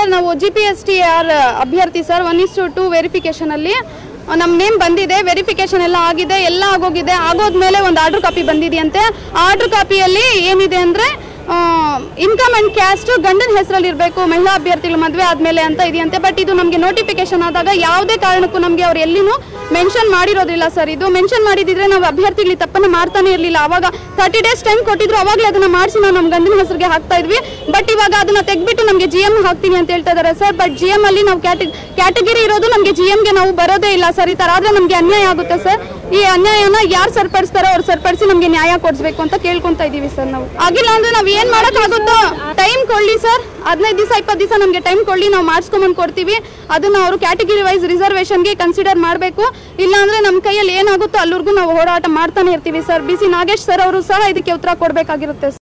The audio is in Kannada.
ಸರ್ ನಾವು G P S T R ಅಭ್ಯರ್ಥಿ sir one is to two ವೆರಿಫಿಕೇಷನಲ್ಲಿ ನಮ್ಮ ನೇಮ್ ಬಂದಿದೆ ವೆರಿಫಿಕೇಶನ್ ಎಲ್ಲ ಆಗಿದೆ ಎಲ್ಲ ಆಗೋಗಿದೆ ಆಗೋದ್ಮೇಲೆ ಒಂದು ಆರ್ಡರ್ ಕಾಪಿ ಬಂದಿದೆಯಂತೆ ಆರ್ಡರ್ ಕಾಪಿಯಲ್ಲಿ ಏನಿದೆ ಅಂದರೆ ಇನ್ಕಮ್ ಅಂಡ್ ಕ್ಯಾಸ್ಟ್ ಗಂಡನ ಹೆಸರಲ್ಲಿ ಇರಬೇಕು ಮಹಿಳಾ ಅಭ್ಯರ್ಥಿಗಳು ಮದುವೆ ಆದಮೇಲೆ ಅಂತ ಇದೆಯಂತೆ ಬಟ್ ಇದು ನಮಗೆ ನೋಟಿಫಿಕೇಶನ್ ಆದಾಗ ಯಾವುದೇ ಕಾರಣಕ್ಕೂ ನಮಗೆ ಅವ್ರು ಎಲ್ಲಿನೂ ಮೆನ್ಷನ್ ಮಾಡಿರೋದಿಲ್ಲ ಸರ್ ಇದು ಮೆನ್ಷನ್ ಮಾಡಿದಿದ್ರೆ ನಾವು ಅಭ್ಯರ್ಥಿಗಳು ತಪ್ಪನ್ನು ಮಾಡ್ತಾನೆ ಇರಲಿಲ್ಲ ಅವಾಗ ತರ್ಟಿ ಡೇಸ್ ಟೈಮ್ ಕೊಟ್ಟಿದ್ರು ಅವಾಗಲೇ ಅದನ್ನ ಮಾಡಿಸಿ ನಾವು ನಮ್ಮ ಗಂಡನ ಹೆಸರಿಗೆ ಹಾಕ್ತಾ ಇದ್ವಿ ಬಟ್ ಇವಾಗ ಅದನ್ನ ತೆಗ್ಬಿಟ್ಟು ನಮಗೆ ಜಿ ಎಂ ಹಾಕ್ತೀನಿ ಅಂತ ಹೇಳ್ತಾ ಇದ್ದಾರೆ ಸರ್ ಬಟ್ ಜಿ ಎಂ ಅಲ್ಲಿ ನಾವು ಕ್ಯಾಟಿ ಕ್ಯಾಟಗಿರಿ ಇರೋದು ನಮಗೆ ಜಿ ಎಮ್ಗೆ ನಾವು ಬರೋದೇ ಇಲ್ಲ ಸರ್ ಈ ಥರ ಆದರೆ ನಮಗೆ ಅನ್ಯಾಯ ಆಗುತ್ತೆ ಸರ್ ಈ ಅನ್ಯಾಯನ ಯಾರು ಸರಿಪಡಿಸ್ತಾರೋ ಅವ್ರು ಸರಿಪಡಿಸಿ ನಮಗೆ ನ್ಯಾಯ ಕೊಡಿಸ್ಬೇಕು ಅಂತ ಕೇಳ್ಕೊಂತ ಇದೀವಿ ಸರ್ ನಾವು ಆಗಿಲ್ಲ ಅಂದ್ರೆ ನಾವು ಏನ್ ಮಾಡೋಕ್ಕಾಗುತ್ತೋ ಟೈಮ್ ಕೊಡ್ಲಿ ಸರ್ ಹದಿನೈದು ದಿವಸ ಇಪ್ಪತ್ತು ದಿವಸ ನಮಗೆ ಟೈಮ್ ಕೊಡ್ಲಿ ನಾವು ಮಾಡಿಸ್ಕೊಂಬಂದು ಕೊಡ್ತೀವಿ ಅದನ್ನ ಅವರು ಕ್ಯಾಟಗಿರಿ ವೈಸ್ ರಿಸರ್ವೇಷನ್ಗೆ ಕನ್ಸಿಡರ್ ಮಾಡಬೇಕು ಇಲ್ಲಾಂದ್ರೆ ನಮ್ಮ ಕೈಯಲ್ಲಿ ಏನಾಗುತ್ತೋ ಅಲ್ಲಿವರೆಗೂ ನಾವು ಹೋರಾಟ ಮಾಡ್ತಾನೆ ಇರ್ತೀವಿ sir B C Nagesh sir ಅವರು ಸಹ ಇದಕ್ಕೆ ಉತ್ತರ ಕೊಡಬೇಕಾಗಿರುತ್ತೆ